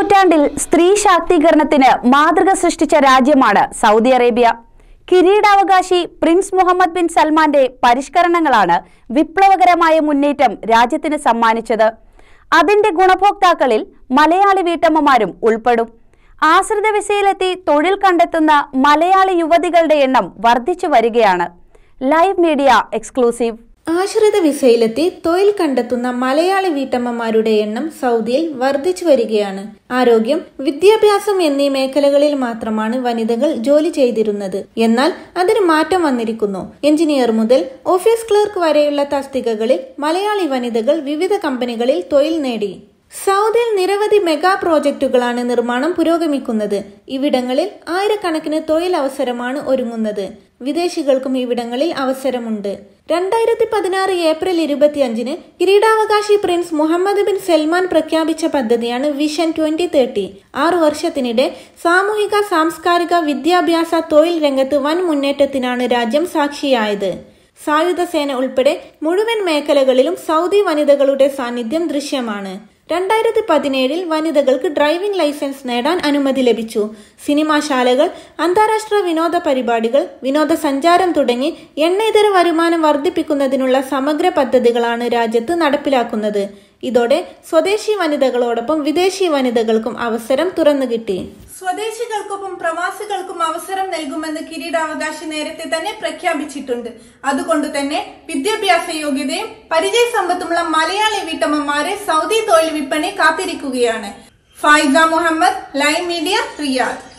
നൂറ്റാണ്ടിൽ സ്ത്രീ ശാക്തീകരണത്തിന് മാതൃക സൃഷ്ടിച്ച രാജ്യമാണ് സൗദി അറേബ്യ കിരീടാവകാശി പ്രിൻസ് മുഹമ്മദ് ബിൻ സൽമാന്റെ പരിഷ്കരണങ്ങളാണ് വിപ്ലവകരമായ മുന്നേറ്റം രാജ്യത്തിന് സമ്മാനിച്ചത് അതിന്റെ ഗുണഭോക്താക്കളിൽ മലയാളി വീട്ടമ്മമാരും ഉൾപ്പെടും ആശ്രിത വിസയിലെത്തി തൊഴിൽ കണ്ടെത്തുന്ന മലയാളി യുവതികളുടെ എണ്ണം വർദ്ധിച്ചു വരികയാണ് ലൈവ് മീഡിയ എക്സ്ക്ലൂസീവ് ആശ്രിത വിസയിലെത്തി തൊഴിൽ കണ്ടെത്തുന്ന മലയാളി വീട്ടമ്മമാരുടെ എണ്ണം സൗദിയിൽ വർദ്ധിച്ചു വരികയാണ് ആരോഗ്യം വിദ്യാഭ്യാസം എന്നീ മേഖലകളിൽ മാത്രമാണ് വനിതകൾ ജോലി ചെയ്തിരുന്നത് എന്നാൽ അതിന് മാറ്റം വന്നിരിക്കുന്നു എഞ്ചിനീയർ മുതൽ ഓഫീസ് ക്ലർക്ക് വരെയുള്ള തസ്തികകളിൽ മലയാളി വനിതകൾ വിവിധ കമ്പനികളിൽ തൊഴിൽ നേടി സൗദിയിൽ നിരവധി മെഗാ പ്രോജക്റ്റുകളാണ് നിർമ്മാണം പുരോഗമിക്കുന്നത് ഇവിടങ്ങളിൽ ആയിരക്കണക്കിന് തൊഴിലവസരമാണ് ഒരുങ്ങുന്നത് വിദേശികൾക്കും ഇവിടങ്ങളിൽ അവസരമുണ്ട് രണ്ടായിരത്തി പതിനാറ് ഏപ്രിൽ ഇരുപത്തിയഞ്ചിന് കിരീടാവകാശി പ്രിൻസ് മുഹമ്മദ് ബിൻ സൽമാൻ പ്രഖ്യാപിച്ച പദ്ധതിയാണ് വിഷൻ ട്വന്റി തേർട്ടി ആറു വർഷത്തിനിടെ സാമൂഹിക സാംസ്കാരിക വിദ്യാഭ്യാസ തൊഴിൽ രംഗത്ത് വൻ മുന്നേറ്റത്തിനാണ് രാജ്യം സാക്ഷിയായത് സായുധ സേന ഉൾപ്പെടെ മുഴുവൻ മേഖലകളിലും സൗദി വനിതകളുടെ സാന്നിധ്യം ദൃശ്യമാണ് രണ്ടായിരത്തി പതിനേഴിൽ വനിതകൾക്ക് ഡ്രൈവിംഗ് ലൈസൻസ് നേടാൻ അനുമതി ലഭിച്ചു സിനിമാശാലകൾ അന്താരാഷ്ട്ര വിനോദ പരിപാടികൾ വിനോദസഞ്ചാരം തുടങ്ങി എണ്ണയിതര വരുമാനം വർദ്ധിപ്പിക്കുന്നതിനുള്ള സമഗ്ര പദ്ധതികളാണ് രാജ്യത്ത് നടപ്പിലാക്കുന്നത് ഇതോടെ സ്വദേശി വനിതകളോടൊപ്പം വിദേശി വനിതകൾക്കും അവസരം തുറന്നു കിട്ടി സ്വദേശികൾക്കൊപ്പം പ്രവാസികൾക്കും അവസരം നൽകുമെന്ന് കിരീടാവകാശി നേരത്തെ തന്നെ പ്രഖ്യാപിച്ചിട്ടുണ്ട് അതുകൊണ്ട് തന്നെ വിദ്യാഭ്യാസ യോഗ്യതയും പരിചയ സമ്പത്തുമുള്ള മലയാളി വീട്ടമ്മമാരെ സൗദി തൊഴിൽ വിപണി കാത്തിരിക്കുകയാണ് Faiza Muhammad live media Riyadh